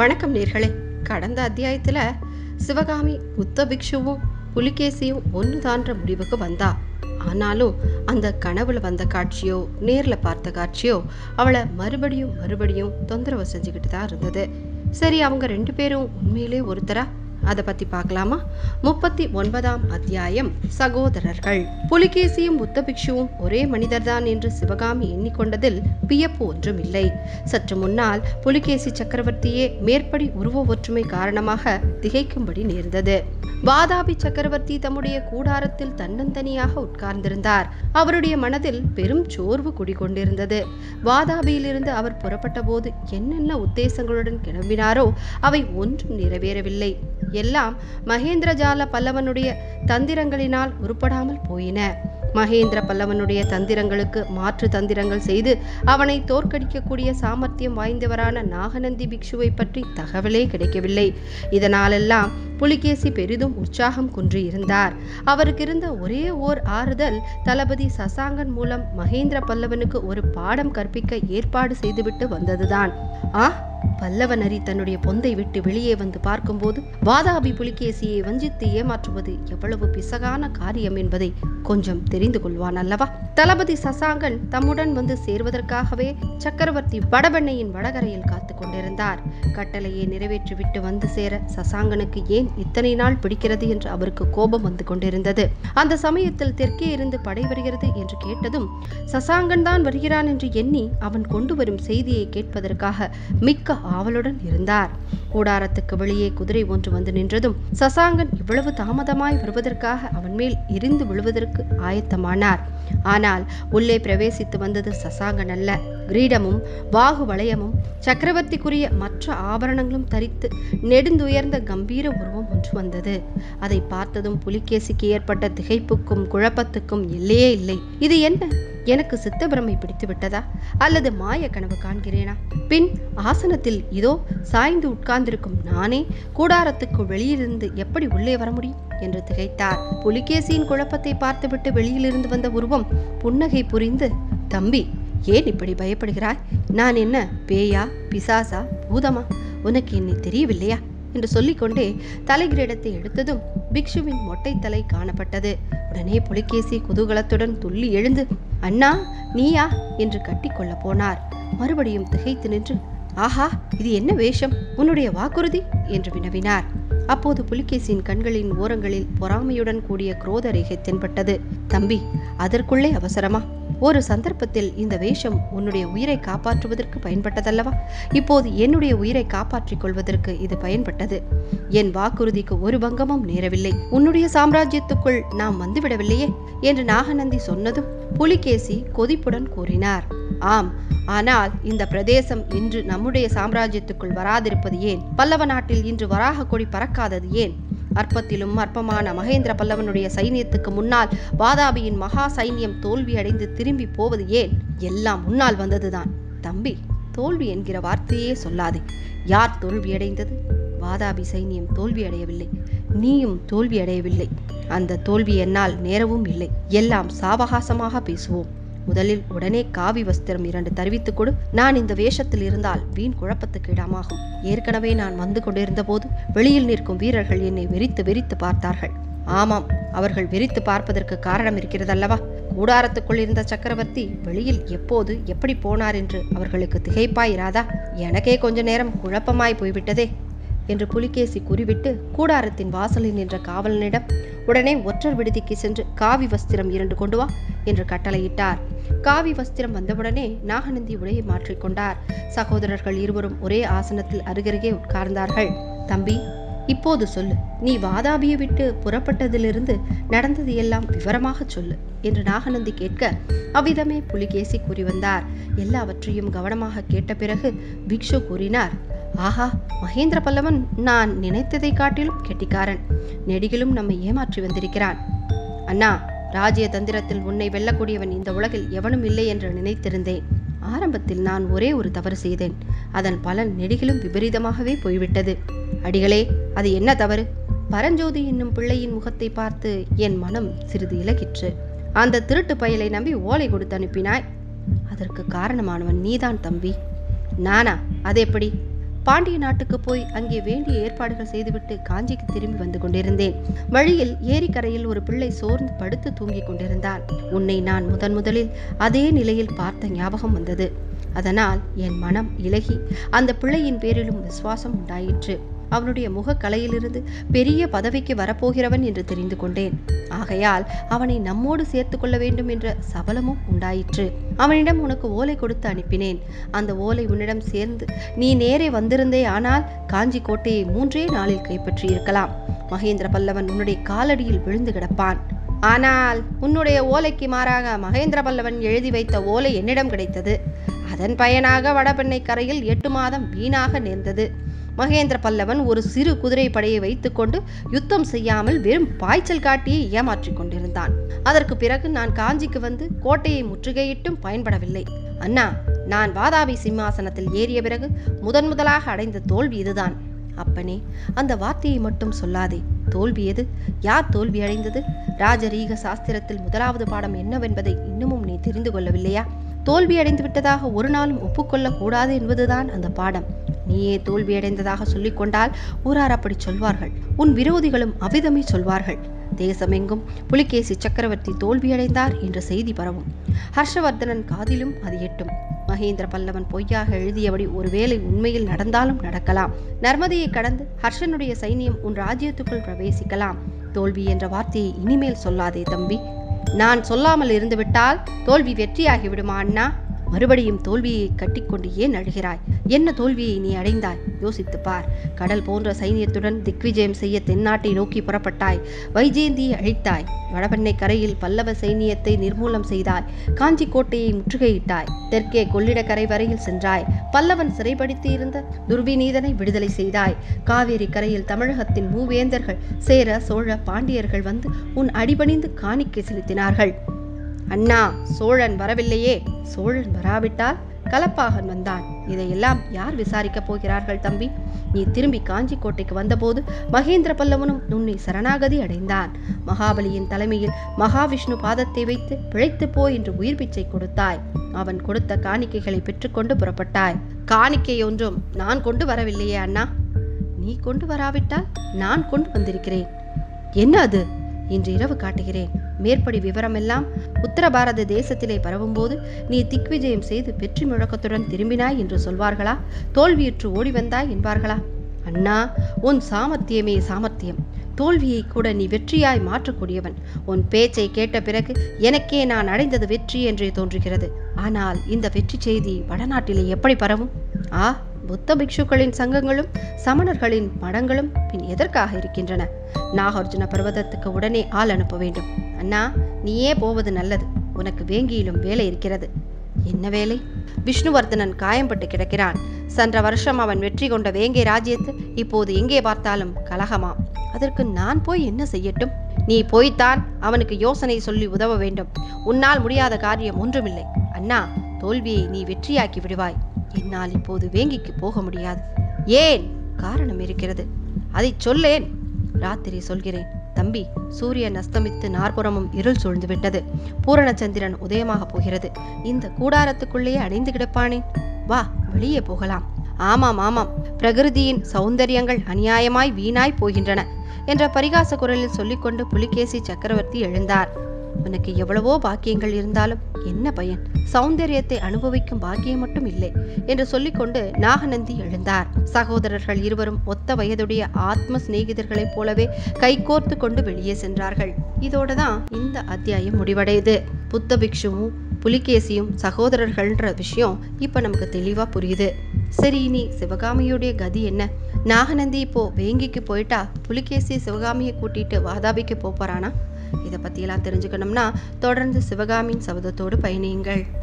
வணக்கம் நேர்களே கடந்த அத்தியாயத்துல சிவகாமி புத்த பிக்ஷுவும் புலிகேசியும் ஒண்ணுதான்ற முடிவுக்கு வந்தா ஆனாலும் அந்த கனவுல வந்த காட்சியோ நேர்ல பார்த்த காட்சியோ அவளை மறுபடியும் மறுபடியும் தொந்தரவு செஞ்சுக்கிட்டு தான் இருந்தது சரி அவங்க ரெண்டு பேரும் உண்மையிலே ஒருத்தரா அதை பத்தி பார்க்கலாமா முப்பத்தி ஒன்பதாம் அத்தியாயம் சகோதரர்கள் புலிகேசியும் புத்த பிக்ஷுவும் ஒரே மனிதர்தான் என்று சிவகாமி எண்ணிக்கொண்டதில் வியப்பு ஒன்றும் இல்லை சற்று முன்னால் புலிகேசி சக்கரவர்த்தியே மேற்படி உருவ ஒற்றுமை காரணமாக திகைக்கும்படி நேர்ந்தது வாதாபி சக்கரவர்த்தி தம்முடைய கூடாரத்தில் தன்னந்தனியாக உட்கார்ந்திருந்தார் அவருடைய மனதில் பெரும் சோர்வு குடிகொண்டிருந்தது வாதாபியிலிருந்து அவர் புறப்பட்ட போது என்னென்ன உத்தேசங்களுடன் கிளம்பினாரோ அவை ஒன்றும் நிறைவேறவில்லை எல்லாம் மகேந்திரஜால பல்லவனுடைய தந்திரங்களினால் உருப்படாமல் போயின மகேந்திர பல்லவனுடைய தந்திரங்களுக்கு மாற்று தந்திரங்கள் செய்து அவனை தோற்கடிக்கக்கூடிய சாமர்த்தியம் வாய்ந்தவரான நாகநந்தி பிக்ஷுவை பற்றி தகவலே கிடைக்கவில்லை இதனாலெல்லாம் புலிகேசி பெரிதும் உற்சாகம் குன்றியிருந்தார் அவருக்கு இருந்த ஒரே ஓர் ஆறுதல் தளபதி சசாங்கன் மூலம் மகேந்திர பல்லவனுக்கு ஒரு பாடம் கற்பிக்க ஏற்பாடு செய்துவிட்டு வந்ததுதான் ஆ பல்லவ நரி தன்னுடைய பொந்தை விட்டு வெளியே வந்து பார்க்கும்போது வாதாபி புலிகேசியை வஞ்சித்து ஏமாற்றுவது எவ்வளவு பிசகான காரியம் என்பதை கொஞ்சம் தெரிந்து கொள்வான் அல்லவா தளபதி சசாங்கன் தம்முடன் வந்து சேர்வதற்காகவே சக்கரவர்த்தி வடபெண்ணையின் வடகரையில் காத்து கொண்டிருந்தார் கட்டளையை நிறைவேற்றிவிட்டு வந்து சேர சசாங்கனுக்கு ஏன் இத்தனை நாள் பிடிக்கிறது என்று அவருக்கு கோபம் வந்து கொண்டிருந்தது அந்த சமயத்தில் தெற்கே இருந்து படை வருகிறது என்று கேட்டதும் சசாங்கன் தான் வருகிறான் என்று எண்ணி அவன் கொண்டு வரும் செய்தியை கேட்பதற்காக மிக்க ஆவலுடன் இருந்தார் கூடாரத்துக்கு வெளியே குதிரை ஒன்று வந்து நின்றதும் சசாங்கன் இவ்வளவு தாமதமாய் வருவதற்காக அவன் மேல் எரிந்து விழுவதற்கு ஆயத்தமானார் ஆனால் உள்ளே பிரவேசித்து வந்தது சசாங்கன் அல்ல கிரீடமும் வாகு வளையமும் சக்கரவர்த்திக்குரிய மற்ற ஆபரணங்களும் தரித்து நெடுந்துயர்ந்த கம்பீர உருவம் ஒன்று வந்தது அதை பார்த்ததும் புலிகேசிக்கு ஏற்பட்ட திகைப்புக்கும் குழப்பத்துக்கும் எல்லையே இல்லை இது என்ன எனக்கு சித்தபிரமை பிடித்து விட்டதா அல்லது மாய கனவு காண்கிறேனா பின் ஆசனத்தில் இதோ சாய்ந்து உட்கார்ந்திருக்கும் நானே கூடாரத்துக்கு வெளியிலிருந்து எப்படி உள்ளே வர முடியும் என்று திகைத்தார் புலிகேசியின் குழப்பத்தை பார்த்துவிட்டு வெளியிலிருந்து வந்த உருவம் புன்னகை புரிந்து தம்பி ஏன் இப்படி பயப்படுகிறாய் நான் என்ன பேயா பிசாசா பூதமா உனக்கு என்னை தெரியவில்லையா என்று சொல்லிக்கொண்டே தலைகிரீடத்தை எடுத்ததும் பிக்ஷுவின் மொட்டை தலை காணப்பட்டது உடனே புலிகேசி குதூகலத்துடன் துள்ளி எழுந்து அண்ணா நீயா என்று கட்டிக்கொள்ள போனார் மறுபடியும் திகைத்து நின்று ஆஹா இது என்ன வேஷம் உன்னுடைய வாக்குறுதி என்று வினவினார் அப்போது புலிகேசியின் கண்களின் ஓரங்களில் பொறாமையுடன் கூடிய குரோத ரேகை தென்பட்டது தம்பி அதற்குள்ளே அவசரமா ஒரு சந்தர்ப்பத்தில் இந்த வேஷம் உன்னுடைய உயிரை காப்பாற்றுவதற்கு பயன்பட்டதல்லவா இப்போது என்னுடைய உயிரை காப்பாற்றிக் கொள்வதற்கு இது பயன்பட்டது என் வாக்குறுதிக்கு ஒரு பங்கமும் நேரவில்லை உன்னுடைய சாம்ராஜ்யத்துக்குள் நாம் வந்துவிடவில்லையே என்று நாகநந்தி சொன்னதும் புலிகேசி கொதிப்புடன் கூறினார் ஆம் ஆனால் இந்த பிரதேசம் இன்று நம்முடைய சாம்ராஜ்யத்துக்குள் வராதிருப்பது ஏன் பல்லவ நாட்டில் இன்று வராக கொடி பறக்காதது ஏன் அற்பத்திலும் அற்பமான மகேந்திர பல்லவனுடைய சைனியத்துக்கு முன்னால் வாதாபியின் மகா சைனியம் தோல்வியடைந்து திரும்பி போவது ஏன் எல்லாம் முன்னால் வந்ததுதான் தம்பி தோல்வி என்கிற வார்த்தையே சொல்லாதே யார் தோல்வியடைந்தது வாதாபி சைனியம் தோல்வியடையவில்லை நீயும் தோல்வியடையவில்லை அந்த தோல்வி என்னால் நேரவும் இல்லை எல்லாம் சாவகாசமாக பேசுவோம் முதலில் உடனே காவி வஸ்திரம் இரண்டு தருவித்துக் கொடு நான் இந்த வேஷத்தில் இருந்தால் வீண் குழப்பத்துக்கு இடமாகும் ஏற்கனவே நான் வந்து கொண்டிருந்த போது வெளியில் நிற்கும் வீரர்கள் என்னை வெறித்து வெறித்து பார்த்தார்கள் ஆமாம் அவர்கள் வெறித்து பார்ப்பதற்கு காரணம் இருக்கிறதல்லவா கூடாரத்துக்குள் இருந்த சக்கரவர்த்தி வெளியில் எப்போது எப்படி போனார் என்று அவர்களுக்கு திகைப்பாயிராதா எனக்கே கொஞ்ச நேரம் குழப்பமாய் போய்விட்டதே என்று புலிகேசி கூறிவிட்டு கூடாரத்தின் வாசலில் நின்ற காவலனிடம் உடனே ஒற்றர் விடுதிக்கு சென்று காவி வஸ்திரம் இரண்டு கொண்டு வா என்று கட்டளையிட்டார் காவி வஸ்திரம் வந்தவுடனே நாகநந்தி உடையை மாற்றிக்கொண்டார் சகோதரர்கள் இருவரும் ஒரே ஆசனத்தில் அருகருகே உட்கார்ந்தார்கள் தம்பி இப்போது சொல்லு நீ வாதாபியை விட்டு புறப்பட்டதிலிருந்து நடந்தது எல்லாம் விவரமாக சொல்லு என்று நாகநந்தி கேட்க அவ்விதமே புலிகேசி கூறி வந்தார் எல்லாவற்றையும் கவனமாக கேட்ட பிறகு பிக்ஷு கூறினார் ஆஹா மகேந்திர பல்லவன் நான் நினைத்ததை காட்டிலும் கெட்டிக்காரன் நெடிகளும் நம்மை ஏமாற்றி வந்திருக்கிறான் அண்ணா ராஜ்ய தந்திரத்தில் உன்னை வெல்லக்கூடியவன் இந்த உலகில் எவனும் இல்லை என்று நினைத்திருந்தேன் ஆரம்பத்தில் நான் ஒரே ஒரு தவறு செய்தேன் அதன் பலன் நெடிகளும் விபரீதமாகவே போய்விட்டது அடிகளே அது என்ன தவறு பரஞ்சோதி என்னும் பிள்ளையின் முகத்தை பார்த்து என் மனம் சிறிது இலகிற்று அந்த திருட்டு பயலை நம்பி ஓலை கொடுத்து அனுப்பினாய் அதற்கு காரணமானவன் நீதான் தம்பி நானா அது எப்படி பாண்டிய நாட்டுக்கு போய் அங்கே வேண்டிய ஏற்பாடுகள் செய்துவிட்டு காஞ்சிக்கு திரும்பி வந்து கொண்டிருந்தேன் வழியில் ஏரிக்கரையில் ஒரு பிள்ளை சோர்ந்து படுத்து தூங்கிக் கொண்டிருந்தான் உன்னை நான் முதன் முதலில் அதே நிலையில் பார்த்த ஞாபகம் வந்தது அதனால் என் மனம் இலகி அந்த பிள்ளையின் பேரிலும் விசுவாசம் உண்டாயிற்று அவனுடைய முகக்கலையிலிருந்து பெரிய பதவிக்கு வரப்போகிறவன் என்று தெரிந்து கொண்டேன் ஆகையால் அவனை நம்மோடு சேர்த்து கொள்ள வேண்டும் என்ற சபலமும் உண்டாயிற்று அவனிடம் உனக்கு ஓலை கொடுத்து அனுப்பினேன் அந்த ஓலை உன்னிடம் சேர்ந்து நீ நேரே வந்திருந்தே ஆனால் காஞ்சி கோட்டையை மூன்றே நாளில் கைப்பற்றி இருக்கலாம் மகேந்திர பல்லவன் உன்னுடைய காலடியில் விழுந்து கிடப்பான் ஆனால் உன்னுடைய ஓலைக்கு மாறாக மகேந்திர பல்லவன் எழுதி வைத்த ஓலை என்னிடம் கிடைத்தது அதன் பயனாக வடபெண்ணை கரையில் எட்டு மாதம் வீணாக நேர்ந்தது மகேந்திர பல்லவன் ஒரு சிறு குதிரை படையை வைத்துக்கொண்டு யுத்தம் செய்யாமல் வெறும் பாய்ச்சல் காட்டியே ஏமாற்றிக் கொண்டிருந்தான் அதற்கு பிறகு நான் காஞ்சிக்கு வந்து கோட்டையை முற்றுகையிட்டும் பயன்படவில்லை அண்ணா நான் வாதாபி சிம்மாசனத்தில் ஏறிய பிறகு முதன் முதலாக அடைந்த தோல்வி இதுதான் அப்பனே அந்த வார்த்தையை மட்டும் சொல்லாதே தோல்வி எது யார் தோல்வி அடைந்தது ராஜரீக சாஸ்திரத்தில் முதலாவது பாடம் என்னவென்பதை இன்னமும் நீ தெரிந்து கொள்ளவில்லையா தோல்வி அடைந்து விட்டதாக ஒரு நாளும் ஒப்புக்கொள்ளக் கூடாது என்பதுதான் அந்த பாடம் நீயே தோல்வியடைந்ததாக சொல்லிக்கொண்டால் ஊரார் அப்படி சொல்வார்கள் உன் விரோதிகளும் அவ்விதமே சொல்வார்கள் தேசமெங்கும் புலிகேசி சக்கரவர்த்தி தோல்வியடைந்தார் என்ற செய்தி பரவும் ஹர்ஷவர்தனன் காதிலும் அது எட்டும் மகேந்திர பல்லவன் பொய்யாக எழுதியபடி ஒருவேளை உண்மையில் நடந்தாலும் நடக்கலாம் நர்மதையை கடந்து ஹர்ஷனுடைய சைனியம் உன் ராஜ்யத்துக்குள் பிரவேசிக்கலாம் தோல்வி என்ற வார்த்தையை இனிமேல் சொல்லாதே தம்பி நான் சொல்லாமல் இருந்துவிட்டால் தோல்வி வெற்றியாகி விடுமா அண்ணா மறுபடியும் தோல்வியை கட்டிக்கொண்டு ஏன் அழுகிறாய் என்ன தோல்வியை நீ அடைந்தாய் யோசித்து பார் கடல் போன்ற சைனியத்துடன் திக்விஜயம் செய்ய தென்னாட்டை நோக்கி புறப்பட்டாய் வைஜெயந்தியை அழித்தாய் வடபெண்ணை கரையில் பல்லவ சைனியத்தை நிர்மூலம் செய்தாய் காஞ்சி கோட்டையை முற்றுகையிட்டாய் தெற்கே கொள்ளிடக்கரை வரையில் சென்றாய் பல்லவன் சிறைப்படுத்தி இருந்த துர்விநீதனை விடுதலை செய்தாய் காவேரி கரையில் தமிழகத்தின் மூவேந்தர்கள் சேர சோழ பாண்டியர்கள் வந்து உன் அடிபணிந்து காணிக்கை செலுத்தினார்கள் அண்ணா சோழன் வரவில்லையே சோழன் வராவிட்டால் கலப்பாகன் வந்தான் இதையெல்லாம் யார் விசாரிக்கப் போகிறார்கள் தம்பி நீ திரும்பி காஞ்சி கோட்டைக்கு வந்தபோது மகேந்திர பல்லவனும் உன்னை சரணாகதி அடைந்தான் மகாபலியின் தலைமையில் மகாவிஷ்ணு பாதத்தை வைத்து பிழைத்து போ என்று உயிர் பிச்சை கொடுத்தாய் அவன் கொடுத்த காணிக்கைகளை பெற்றுக்கொண்டு புறப்பட்டாய் காணிக்கை ஒன்றும் நான் கொண்டு வரவில்லையே அண்ணா நீ கொண்டு வராவிட்டால் நான் கொண்டு வந்திருக்கிறேன் என்ன அது இன்று இரவு காட்டுகிறேன் மேற்படி விவரமெல்லாம் உத்தர பாரத தேசத்திலே பரவும்போது நீ திக்விஜயம் செய்து வெற்றி முழக்கத்துடன் திரும்பினாய் என்று சொல்வார்களா தோல்வியுற்று ஓடி வந்தாய் என்பார்களா அண்ணா உன் சாமர்த்தியமே சாமர்த்தியம் தோல்வியை கூட நீ வெற்றியாய் மாற்றக்கூடியவன் உன் பேச்சை கேட்ட பிறகு எனக்கே நான் அடைந்தது வெற்றி என்றே தோன்றுகிறது ஆனால் இந்த வெற்றி செய்தி வடநாட்டிலே எப்படி பரவும் ஆ புத்த பிக்ஷுக்களின் சங்கங்களும் சமணர்களின் மடங்களும் பின் எதற்காக இருக்கின்றன நாகார்ஜுன பர்வதத்துக்கு உடனே ஆள் அனுப்ப வேண்டும் அண்ணா நீயே போவது நல்லது உனக்கு வேங்கியிலும் வேலை இருக்கிறது என்ன வேலை விஷ்ணுவர்தனன் காயம்பட்டு கிடக்கிறான் சென்ற வருஷம் அவன் வெற்றி கொண்ட வேங்கை ராஜ்யத்து இப்போது எங்கே பார்த்தாலும் கலகமாம் அதற்கு நான் போய் என்ன செய்யட்டும் நீ போய்த்தான் அவனுக்கு யோசனை சொல்லி உதவ வேண்டும் உன்னால் முடியாத காரியம் ஒன்றுமில்லை அண்ணா தோல்வியை நீ வெற்றியாக்கி விடுவாய் என்னால் இப்போது வேங்கிக்கு போக முடியாது ஏன் காரணம் இருக்கிறது அதை சொல்லேன் ராத்திரி சொல்கிறேன் தம்பி சூரியன் அஸ்தமித்து நாற்புறமும் இருள் சூழ்ந்து விட்டது பூரணச்சந்திரன் உதயமாக போகிறது இந்த கூடாரத்துக்குள்ளேயே அடைந்து கிடப்பானேன் வா வெளியே போகலாம் ஆமாம் ஆமாம் பிரகிருதியின் சௌந்தரியங்கள் அநியாயமாய் வீணாய் போகின்றன என்ற பரிகாச குரலில் சொல்லிக்கொண்டு புலிகேசி சக்கரவர்த்தி எழுந்தார் உனக்கு எவ்வளவோ பாக்கியங்கள் இருந்தாலும் என்ன பயன் சௌந்தரியத்தை அனுபவிக்கும் பாக்கியம் மட்டும் இல்லை என்று சொல்லிக்கொண்டு நாகநந்தி எழுந்தார் சகோதரர்கள் இருவரும் ஒத்த வயதுடைய ஆத்ம சிநேகிதர்களைப் போலவே கைகோர்த்து கொண்டு வெளியே சென்றார்கள் இதோட தான் இந்த அத்தியாயம் முடிவடையுது புத்த பிக்ஷுவும் புலிகேசியும் சகோதரர்கள்ன்ற விஷயம் இப்ப நமக்கு தெளிவா புரியுது சரி இனி சிவகாமியுடைய கதி என்ன நாகநந்தி இப்போ வேங்கிக்கு போயிட்டா புலிகேசி சிவகாமியை கூட்டிட்டு வாதாபிக்கு போறானா இதை பற்றியெல்லாம் தெரிஞ்சுக்கணும்னா தொடர்ந்து சிவகாமியின் சபதத்தோடு பயணியுங்கள்